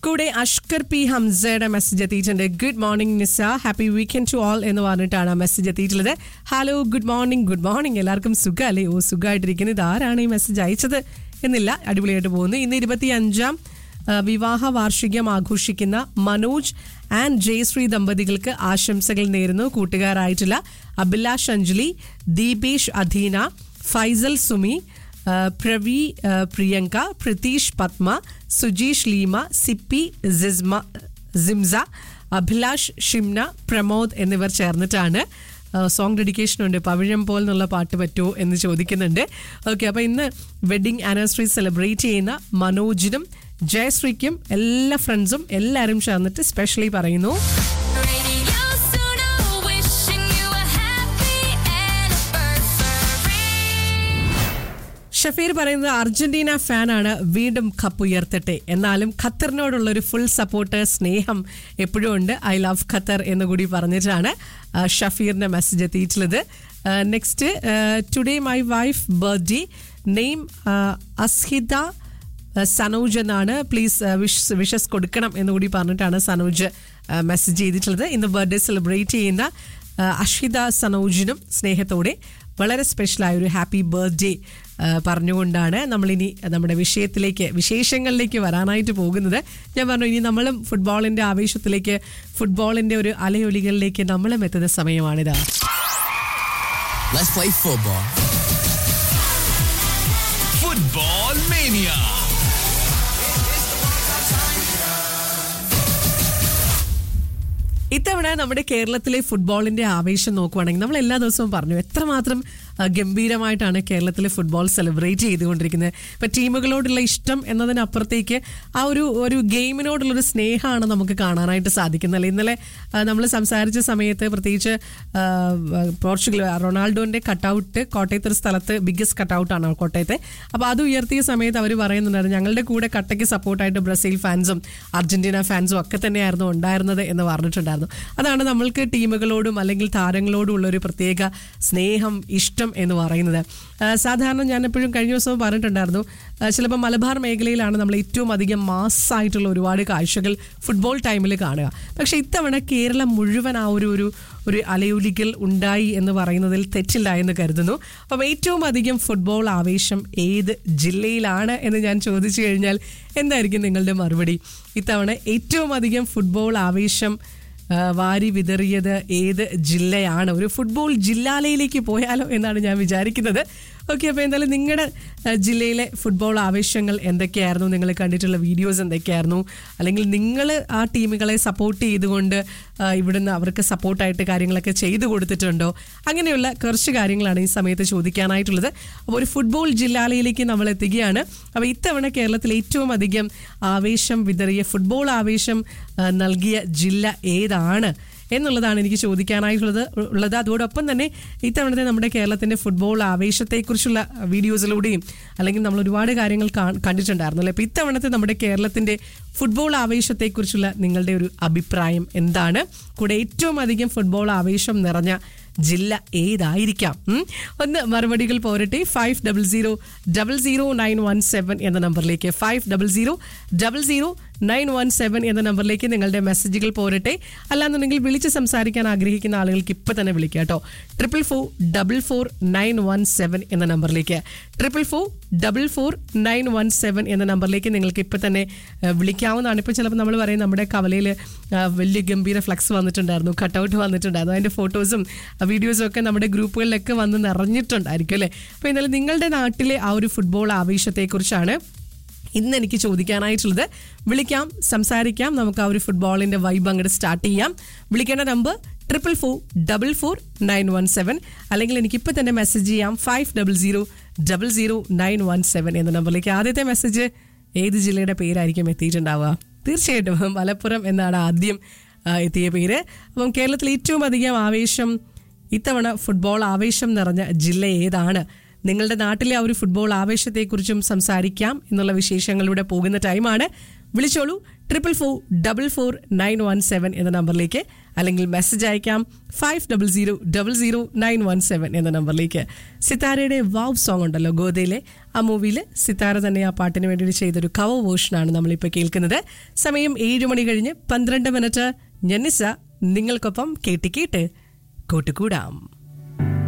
കൂടെ അഷ്കർ പി ഹംസയുടെ മെസ്സേജ് എത്തിയിട്ടുണ്ട് good morning Nisa happy weekend to all എന്ന് പറഞ്ഞിട്ടാണ് ആ മെസ്സേജ് എത്തിയിട്ടുള്ളത് hello good morning good morning എല്ലാവർക്കും സുഖമല്ലേ ഓ സുഖമായിട്ടിരിക്കുന്നത് ആരാണ് ഈ മെസ്സേജ് അയച്ചത് എന്നില്ല അടിപൊളിയായിട്ട് പോകുന്നു ഇന്ന് ഇരുപത്തി അഞ്ചാം വിവാഹ വാർഷികം ആഘോഷിക്കുന്ന മനോജ് ആൻഡ് ജയശ്രീ ദമ്പതികൾക്ക് ആശംസകൾ നേരുന്നു കൂട്ടുകാരായിട്ടുള്ള അഭിലാഷ് അഞ്ജലി ദീപേഷ് അധീന ഫൈസൽ സുമി ആ, പ്രവി ആ, പ്രിയങ്ക പ്രതീഷ് പത്മ സുജീഷ് ലീമ സിപ്പി സിസ്മ സിംസ അഭിലാഷ് ഷിംന പ്രമോദ് എന്നിവർ ചേർന്നിട്ടാണ് സോങ് ഡെഡിക്കേഷൻ ഉണ്ട് പവിഴം പോൽ എന്നുള്ള പാട്ട് പറ്റുമോ എന്ന് ചോദിക്കുന്നുണ്ട് ഓക്കെ അപ്പോൾ ഇന്ന് വെഡിങ് ആനിവേഴ്സറി സെലിബ്രേറ്റ് ചെയ്യുന്ന മനോജിനും ജയശ്രീക്കും എല്ലാ ഫ്രണ്ട്സും എല്ലാവരും ചേർന്നിട്ട് സ്പെഷ്യലി പറയുന്നു Radio Suno, wishing you a happy anniversary. Shafeer പറയുന്നത് അർജന്റീന ഫാനാണ് വീണ്ടും കപ്പ് ഉയർത്തട്ടെ എന്നാലും ഖത്തറിനോടുള്ള ഒരു ഫുൾ സപ്പോർട്ട് സ്നേഹം എപ്പോഴും ഉണ്ട് ഐ ലവ് ഖത്തർ എന്ന് കൂടി പറഞ്ഞിട്ടാണ് ആ, ഷഫീറിന്റെ മെസ്സേജ് എത്തിയിട്ടുള്ളത് next today my wife birthday name Ashitha Sanoj എന്നാണ് പ്ലീസ് വിഷ് വിഷസ് കൊടുക്കണം എന്ന് കൂടി പറഞ്ഞിട്ടാണ് സനോജ് മെസ്സേജ് ചെയ്തിട്ടുള്ളത് ഇന്ന് ബർത്ത്ഡേ സെലിബ്രേറ്റ് ചെയ്യുന്ന ആ, അഷിത സനോജിനും സ്നേഹത്തോടെ വളരെ സ്പെഷ്യലായ ഒരു ഹാപ്പി ബർത്ത്ഡേ പറഞ്ഞുകൊണ്ടാണ് നമ്മളിനി നമ്മുടെ വിഷയത്തിലേക്ക് വിശേഷങ്ങളിലേക്ക് വരാനായിട്ട് പോകുന്നത് ഞാൻ പറഞ്ഞു ഇനി നമ്മളും ഫുട്ബോളിന്റെ ആവേശത്തിലേക്ക് ഫുട്ബോളിന്റെ ഒരു അലയൊലികളിലേക്ക് നമ്മളും എത്തുന്ന സമയമാണിത് Let's play football. Football Mania. ഇത്തവണ നമ്മുടെ കേരളത്തിലെ ഫുട്ബോളിന്റെ ആവേശം നോക്കുവാണെങ്കിൽ നമ്മൾ എല്ലാ ദിവസവും പറഞ്ഞു എത്രമാത്രം ആ, ഗംഭീരമായിട്ടാണ് കേരളത്തിലെ ഫുട്ബോൾ സെലിബ്രേറ്റ് ചെയ്തുകൊണ്ടിരിക്കുന്നത് ഇപ്പൊ ടീമുകളോടുള്ള ഇഷ്ടം എന്നതിനപ്പുറത്തേക്ക് ആ ഒരു ഒരു ഗെയിമിനോടുള്ളൊരു സ്നേഹമാണ് നമുക്ക് കാണാനായിട്ട് സാധിക്കുന്നത് ഇന്നലെ നമ്മൾ സംസാരിച്ച സമയത്ത് പ്രത്യേകിച്ച് ആ, പോർച്ചുഗൽ റൊണാൾഡോന്റെ കട്ടൗട്ട് കോട്ടയത്തെ ഒരു സ്ഥലത്ത് ബിഗ്ഗസ്റ്റ് കട്ടൗട്ടാണ് കോട്ടയത്തെ അപ്പോൾ അത് ഉയർത്തിയ സമയത്ത് അവർ പറയുന്നുണ്ടായിരുന്നു ഞങ്ങളുടെ കൂടെ കട്ടയ്ക്ക് സപ്പോർട്ടായിട്ട് ബ്രസീൽ ഫാൻസും അർജന്റീന ഫാൻസും ഒക്കെ തന്നെയായിരുന്നു ഉണ്ടായിരുന്നത് എന്ന് പറഞ്ഞിട്ടുണ്ടായിരുന്നു അതാണ് നമ്മൾക്ക് ടീമുകളോടും അല്ലെങ്കിൽ താരങ്ങളോടും ഉള്ള ഒരു പ്രത്യേക സ്നേഹം ഇഷ്ടം എന്ന് പറയുന്നത് ആ, സാധാരണ ഞാൻ എപ്പോഴും കഴിഞ്ഞ ദിവസവും പറഞ്ഞിട്ടുണ്ടായിരുന്നു ആ, ചിലപ്പോൾ മലബാർ മേഖലയിലാണ് നമ്മൾ ഏറ്റവും അധികം മാസ്സായിട്ടുള്ള ഒരുപാട് കാഴ്ചകൾ ഫുട്ബോൾ ടൈമിൽ കാണുക പക്ഷേ ഇത്തവണ കേരളം മുഴുവൻ ആ ഒരു ഒരു ഒരു അലയൊലികൾ ഉണ്ടായി എന്ന് പറയുന്നതിൽ തെറ്റില്ല എന്ന് കരുതുന്നു അപ്പം ഏറ്റവും അധികം ഫുട്ബോൾ ആവേശം ഏത് ജില്ലയിലാണ് എന്ന് ഞാൻ ചോദിച്ചു കഴിഞ്ഞാൽ എന്തായിരിക്കും നിങ്ങളുടെ മറുപടി ഇത്തവണ ഏറ്റവും അധികം ഫുട്ബോൾ ആവേശം ആ, വാരി വിതറിയത് ഏത് ജില്ലയാണ് ഒരു ഫുട്ബോൾ ജില്ലാലയിലേക്ക് പോയാലോ എന്നാണ് ഞാൻ വിചാരിക്കുന്നത് ഓക്കെ അപ്പോൾ എന്തായാലും നിങ്ങളുടെ ആ, ജില്ലയിലെ ഫുട്ബോൾ ആവേശങ്ങൾ എന്തൊക്കെയായിരുന്നു നിങ്ങൾ കണ്ടിട്ടുള്ള വീഡിയോസ് എന്തൊക്കെയായിരുന്നു അല്ലെങ്കിൽ നിങ്ങൾ ആ ടീമുകളെ സപ്പോർട്ട് ചെയ്തുകൊണ്ട് ആ, ഇവിടുന്ന് അവർക്ക് സപ്പോർട്ടായിട്ട് കാര്യങ്ങളൊക്കെ ചെയ്തു കൊടുത്തിട്ടുണ്ടോ അങ്ങനെയുള്ള കുറച്ച് കാര്യങ്ങളാണ് ഈ സമയത്ത് ചോദിക്കാനായിട്ടുള്ളത് അപ്പോൾ ഒരു ഫുട്ബോൾ ജില്ലാലയിലേക്ക് നമ്മൾ എത്തുകയാണ് അപ്പോൾ ഇത്തവണ കേരളത്തിൽ ഏറ്റവും അധികം ആവേശം വിതറിയ ഫുട്ബോൾ ആവേശം ആ, നൽകിയ ജില്ല ഏതാണ് എന്നുള്ളതാണ് എനിക്ക് ചോദിക്കാനായിട്ടുള്ളത് ഉള്ളത് അതോടൊപ്പം തന്നെ ഇത്തവണത്തെ നമ്മുടെ കേരളത്തിന്റെ ഫുട്ബോൾ ആവേശത്തെക്കുറിച്ചുള്ള വീഡിയോസിലൂടെയും അല്ലെങ്കിൽ നമ്മൾ ഒരുപാട് കാര്യങ്ങൾ കാ- കണ്ടിട്ടുണ്ടായിരുന്നു അല്ലേ അപ്പോൾ ഇത്തവണത്തെ നമ്മുടെ കേരളത്തിന്റെ ഫുട്ബോൾ ആവേശത്തെക്കുറിച്ചുള്ള നിങ്ങളുടെ ഒരു അഭിപ്രായം എന്താണ് കൂടെ ഏറ്റവും അധികം ഫുട്ബോൾ ആവേശം നിറഞ്ഞ ജില്ല ഏതായിരിക്കാം ഉം? ഒന്ന് മറുപടികൾ പോരട്ടെ five double zero double zero nine one seven എന്ന നമ്പറിലേക്ക് five double zero double zero nine one seven എന്ന നമ്പറിലേക്ക് നിങ്ങളുടെ മെസ്സേജുകൾ പോരട്ടെ അല്ലാന്നുണ്ടെങ്കിൽ വിളിച്ച് സംസാരിക്കാൻ ആഗ്രഹിക്കുന്ന ആളുകൾക്ക് ഇപ്പം തന്നെ വിളിക്കുക കേട്ടോ triple four double four nine one seven എന്ന നമ്പറിലേക്ക് triple four double four nine one seven എന്ന നമ്പറിലേക്ക് നിങ്ങൾക്ക് ഇപ്പം തന്നെ ആ, വിളിക്കാവുന്നതാണ് ഇപ്പോൾ ചിലപ്പോൾ നമ്മൾ പറയും നമ്മുടെ കവലയിൽ ആ, വലിയ ഗംഭീര ഫ്ലക്സ് വന്നിട്ടുണ്ടായിരുന്നു കട്ടൗട്ട് വന്നിട്ടുണ്ടായിരുന്നു അതിൻ്റെ ഫോട്ടോസും വീഡിയോസും ഒക്കെ നമ്മുടെ ഗ്രൂപ്പുകളിലൊക്കെ വന്ന് നിറഞ്ഞിട്ടുണ്ടായിരിക്കും അല്ലേ അപ്പോൾ എന്നാലും നിങ്ങളുടെ നാട്ടിലെ ആ ഒരു ഫുട്ബോൾ ആവേശത്തെക്കുറിച്ചാണ് ഇന്ന് എനിക്ക് ചോദിക്കാനായിട്ടുള്ളത് വിളിക്കാം സംസാരിക്കാം നമുക്ക് ആ ഒരു ഫുട്ബോളിന്റെ വൈബ് അങ്ങോട്ട് സ്റ്റാർട്ട് ചെയ്യാം വിളിക്കേണ്ട number triple four double four nine one seven അല്ലെങ്കിൽ എനിക്ക് ഇപ്പം തന്നെ മെസ്സേജ് ചെയ്യാം five double zero double zero nine one seven എന്ന നമ്പറിലേക്ക് ആദ്യത്തെ മെസ്സേജ് ഏത് ജില്ലയുടെ പേരായിരിക്കും എത്തിയിട്ടുണ്ടാവുക തീർച്ചയായിട്ടും മലപ്പുറം എന്നാണ് ആദ്യം ആ, എത്തിയ പേര് അപ്പം കേരളത്തിൽ ഏറ്റവും അധികം ആവേശം ഇത്തവണ ഫുട്ബോൾ ആവേശം നിറഞ്ഞ ജില്ല ഏതാണ് നിങ്ങളുടെ നാട്ടിലെ ആ ഒരു ഫുട്ബോൾ ആവേശത്തെക്കുറിച്ചും സംസാരിക്കാം എന്നുള്ള വിശേഷങ്ങളിലൂടെ പോകുന്ന ടൈമാണ് വിളിച്ചോളൂ triple four double four nine one seven എന്ന നമ്പറിലേക്ക് അല്ലെങ്കിൽ മെസ്സേജ് അയക്കാം five double zero double zero nine one seven എന്ന നമ്പറിലേക്ക് സിത്താരയുടെ വാവ് സോങ് ഉണ്ടല്ലോ ഗോദയിലെ ആ മൂവിയിൽ സിത്താര തന്നെ ആ പാട്ടിന് വേണ്ടി ചെയ്തൊരു കവർ വേർഷനാണ് നമ്മളിപ്പോൾ കേൾക്കുന്നത് സമയം ഏഴ് മണി കഴിഞ്ഞ് പന്ത്രണ്ട് മിനിറ്റ് ഞന്നിസ നിങ്ങൾക്കൊപ്പം കേട്ട് കേട്ട് കൂട്ടുകൂടാം